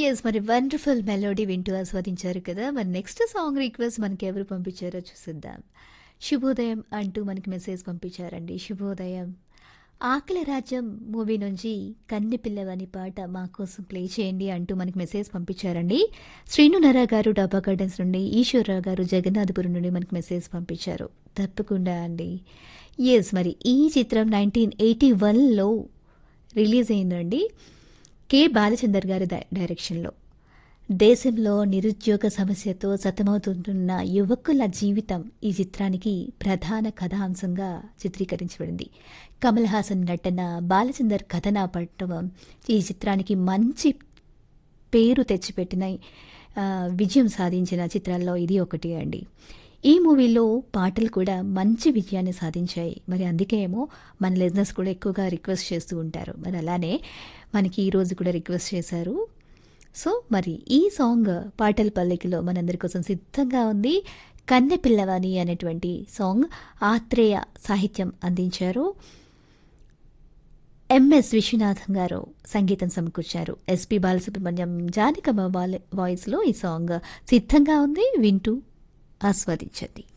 yes మరి wonderful melody వింటూ ఆస్వాదించారు కదా మరి నెక్స్ట్ సాంగ్ రిక్వెస్ట్ మనకి ఎవరు పంపించారో చూసిద్దాం శుభోదయం అంటూ మనకి మెసేజ్ పంపించారండి శుభోదయం ఆకలి రాజ్యం మూవీ నుంచి కన్నె పిల్లవని పాట మా కోసం ప్లే చేయండి అంటూ మనకి మెసేజ్ పంపించారండి శ్రీను నరా గారు డబ్బా గార్డెన్స్ నుండి ఈశ్వరరావు గారు జగన్నాథపురం నుండి మనకి మెసేజ్ పంపించారు తప్పకుండా అండి ఎస్ మరి ఈ చిత్రం నైన్టీన్ ఎయిటీ వన్లో రిలీజ్ అయిందండి కె బాలచందర్ గారి డై- డైరెక్షన్లో దేశంలో నిరుద్యోగ సమస్యతో సతమవుతుంటున్న యువకుల జీవితం ఈ చిత్రానికి ప్రధాన కథాంశంగా చిత్రీకరించబడింది కమల్ హాసన్ నటన బాలచందర్ కథనా పట్టవం ఈ చిత్రానికి మంచి పేరు తెచ్చిపెట్టిన ఆ, విజయం సాధించిన చిత్రాల్లో ఇది ఒకటి అండి ఈ మూవీలో పాటలు కూడా మంచి విజయాన్ని సాధించాయి మరి అందుకే ఏమో మన లిజినెస్ కూడా ఎక్కువగా రిక్వెస్ట్ చేస్తూ ఉంటారు మరి అలానే మనకి ఈ రోజు కూడా రిక్వెస్ట్ చేశారు సో మరి ఈ సాంగ్ పాటల పల్లకిలో మనందరి కోసం సిద్ధంగా ఉంది కన్నె పిల్లవాని అనేటువంటి సాంగ్ ఆత్రేయ సాహిత్యం అందించారు ఎంఎస్ విశ్వనాథన్ గారు సంగీతం సమకూర్చారు ఎస్పి బాలసుబ్రహ్మణ్యం జానకమ్మ వాయిస్లో ఈ సాంగ్ సిద్ధంగా ఉంది వింటూ ఆస్వాదించండి